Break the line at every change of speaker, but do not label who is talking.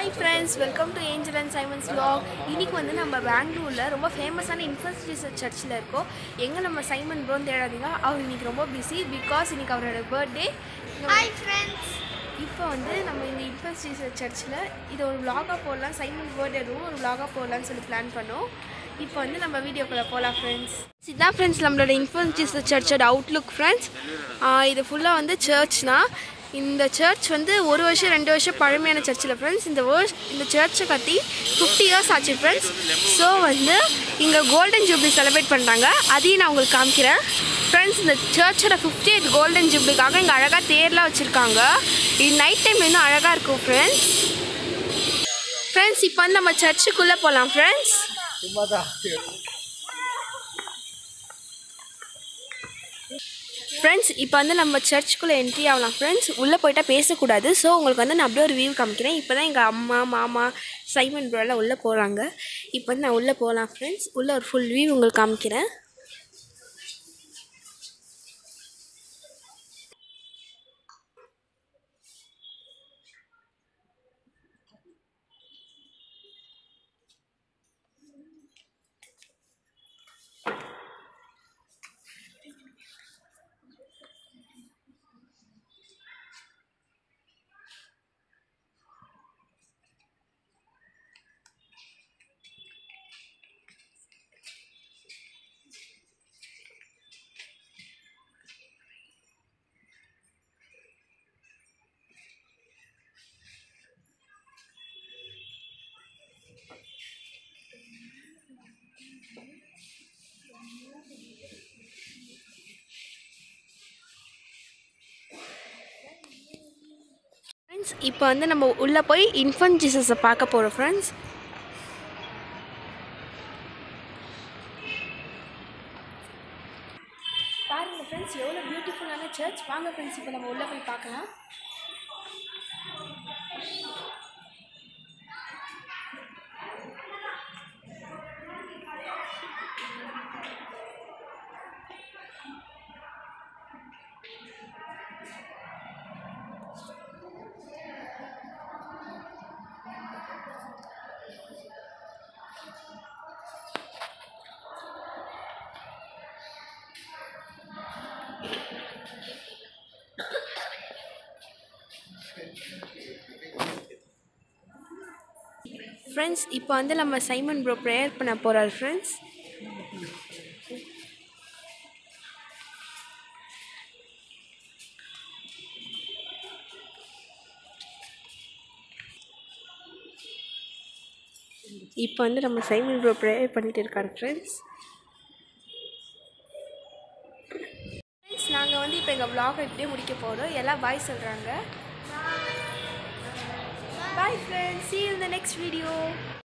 hi friends welcome to Angel and Simon's vlog இன்னைக்கு வந்து நம்ம பெங்களூரில் ரொம்ப ஃபேமஸான இன்ஃபன்ஸ் ஜீசஸ் சர்ச்சில் இருக்கோம் எங்கே நம்ம சைமன் ப்ரோன்னு தேடாதீங்க அவர் இன்னைக்கு ரொம்ப பிஸி பிகாஸ் இன்னைக்கு அவரோட பர்த்டே
ஹாய் ஃப்ரெண்ட்ஸ்
இப்போ வந்து நம்ம இந்த இன்ஃபன்ஸ் ஜீசஸ் சர்ச்சில் இதை ஒரு vlog-ஆ போடலாம் சைமன் பர்த்டே ரூம் ஒரு vlog-ஆ போடலாம்னு சொல்லி பிளான் பண்ணோம் இப்போ வந்து நம்ம வீடியோக்குள்ளே போகலாம் ஃப்ரெண்ட்ஸ் இதான் ஃப்ரெண்ட்ஸ் நம்மளோட இன்ஃபன்ஸ் ஜீசஸ் சர்ச்சோட அவுட்லுக் ஃப்ரெண்ட்ஸ் இது ஃபுல்லாக வந்து சர்ச்னா இந்த சர்ச் வந்து ஒரு வருஷம் ரெண்டு வருஷம் பழமையான சர்ச்சில் ஃப்ரெண்ட்ஸ் இந்த வருஷ் இந்த சர்ச்சை கட்டி ஃபிஃப்டி இயர்ஸ் ஆச்சு ஃப்ரெண்ட்ஸ் ஸோ வந்து இங்கே கோல்டன் ஜூப்ளி செலிப்ரேட் பண்ணுறாங்க அதையும் நான் உங்களுக்கு காமிக்கிறேன் ஃப்ரெண்ட்ஸ் இந்த சர்ச்சோட ஃபிஃப்டி எய்த் கோல்டன் ஜூப்ளிக்காக இங்கே அழகாக தேர்லாம் வச்சுருக்காங்க இது நைட் டைம் இன்னும் அழகாக இருக்கும் ஃப்ரெண்ட்ஸ் ஃப்ரெண்ட்ஸ் இப்போ வந்து நம்ம சர்ச்சுக்குள்ளே போகலாம் ஃப்ரெண்ட்ஸ் ஃப்ரெண்ட்ஸ் இப்போ வந்து நம்ம சர்ச்சுக்குள்ளே என்ட்ரி ஆகலாம் ஃப்ரெண்ட்ஸ் உள்ளே போயிட்டால் பேசக்கூடாது ஸோ உங்களுக்கு வந்து நான் அப்படியே ஒரு வியூ காமிக்கிறேன் இப்போ தான் எங்கள் அம்மா மாமா சைமன் ப்ரோலாம் உள்ளே போகிறாங்க இப்போ வந்து நான் உள்ளே போகலாம் ஃப்ரெண்ட்ஸ் உள்ளே ஒரு ஃபுல் வியூ உங்களுக்கு காமிக்கிறேன் ஃப்ரெண்ட்ஸ் இப்போ வந்து நம்ம உள்ளே போய் இன்ஃபன்ட் ஜீசஸை பார்க்க போகிறோம் ஃப்ரெண்ட்ஸ் பாருங்க ஃப்ரெண்ட்ஸ் எவ்வளோ பியூட்டிஃபுல்லான சர்ச் வாங்க ஃப்ரெண்ட்ஸ் இப்போ நம்ம உள்ளே போய் பார்க்கலாம் ஃப்ரெண்ட்ஸ் இப்போ வந்து நம்ம சைமன் ப்ரோ ப்ரேயர் பண்ண போகிறார் ஃப்ரெண்ட்ஸ் இப்போ வந்து நம்ம சைமன் ப்ரோ ப்ரேயர் பண்ணிட்டு இருக்காரு ஃப்ரெண்ட்ஸ் ஃப்ரெண்ட்ஸ் நாங்கள் வந்து இப்போ எங்கள் vlog இப்படியே முடிக்க போகிறோம் எல்லாம் பாய் சொல்கிறாங்க bye friends see you in the next video